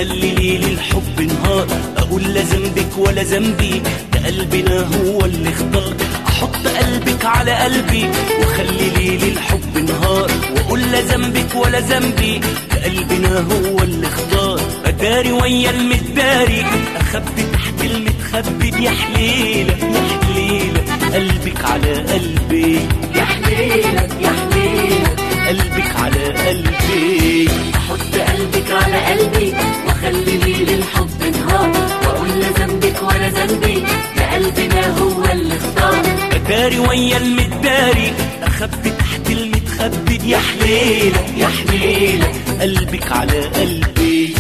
اخلي ليل الحب نهار اقول لا ذنبك ولا ذنبي ده قلبنا هو اللي اختار احط قلبك على قلبي واخلي ليل الحب نهار واقول لا ذنبك ولا ذنبي ده قلبنا هو اللي اختار اداري ويا المداري اخبي تحت المتخبي يا حليله يا حليله قلبك على قلبي يا حليلك يا حليلك قلبك على قلبي حط قلبك على قلبي وخلي لي للحب نهار واقول لا ذنبك ولا ذنبي ده قلبنا هو اللي اختار اداري ويا المداري اخبي تحت المتخبي يا حليله يا حليله قلبك على قلبي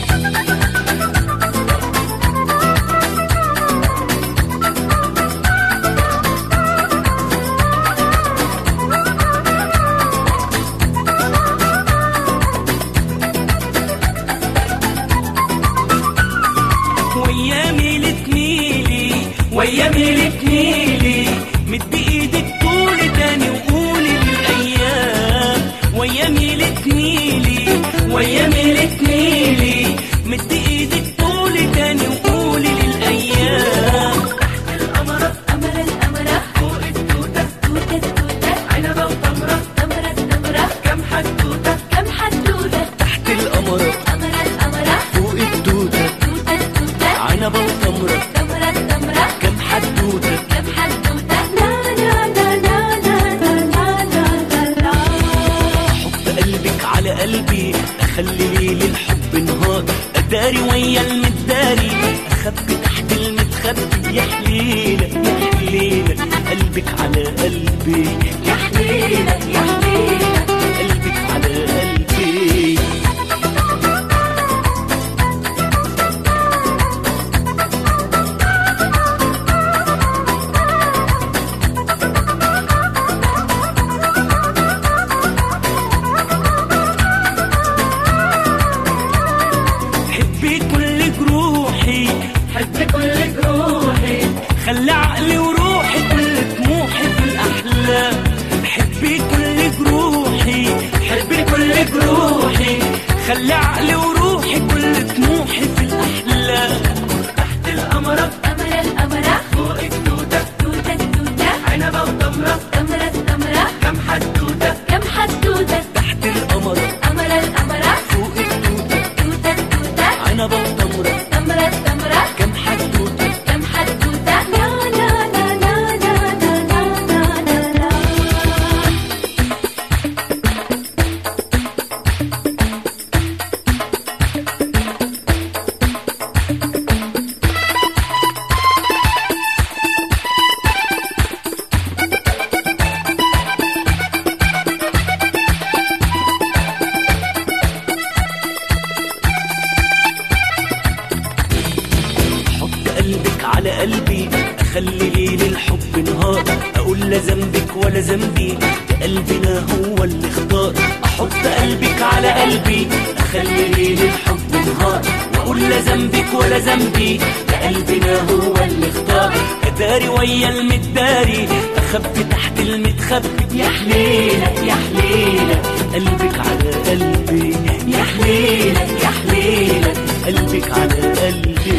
ويا ميلة ميلي ويا ميلة ميلي مد ايدك طول تاني وقولي للايام ويا ميلة ميلي ويا ميلة ميلي مد ايدك طول تاني وقولي للايام القمرة قمر القمرة فوق التوتة توتة التوتة عنبة وتمرة تمرة التمرة كم حدوتة كم حدوتة تحت القمرة قمر القمرة فوق الدودة توتة التوتة عنبة وتمرة تمرة التمرة كم حدودة كم حدوتة لا لا لا لا لا لا لا لا لا حط قلبك على قلبي اخلي ليل الحب نهار اداري ويا المداري اخبي تحت المتخبي يا حليله يا حليله قلبك على قلبي يا حليلك يا حليلك قلبك على قلبي حبي كل جروحي حب كل جروحي خلي عقلي وروحي كل طموحي في الأحلام حبي كل جروحي حبي كل جروحي خلي عقلي وروحي كل طموحي في الأحلام تحت القمرة قمر القمرة فوق التوتة توتة التوتة عنبة وتمرة تمرة التمرة كم حدودة كم حدوتة تحت القمرة قمر القمرة فوق التوتة توتة التوتة عنبة وتمرة تمرة التمرة كم حدودة كم حدوتة لا لا لا لا لا لا لا لا لا حط قلبك على قلبي اخلي ليل الحب نهار اقول لا ذنبك ولا ذنبي ده قلبنا هو اللي اختار احط قلبك على قلبي اخلي ليل الحب نهار واقول لا ذنبك ولا ذنبي ده قلبنا هو اللي اختار اداري ويا المداري اخبي تحت المتخبي يا حليله يا حليله قلبك على قلبي يا حليله يا حليله قلبك على قلبي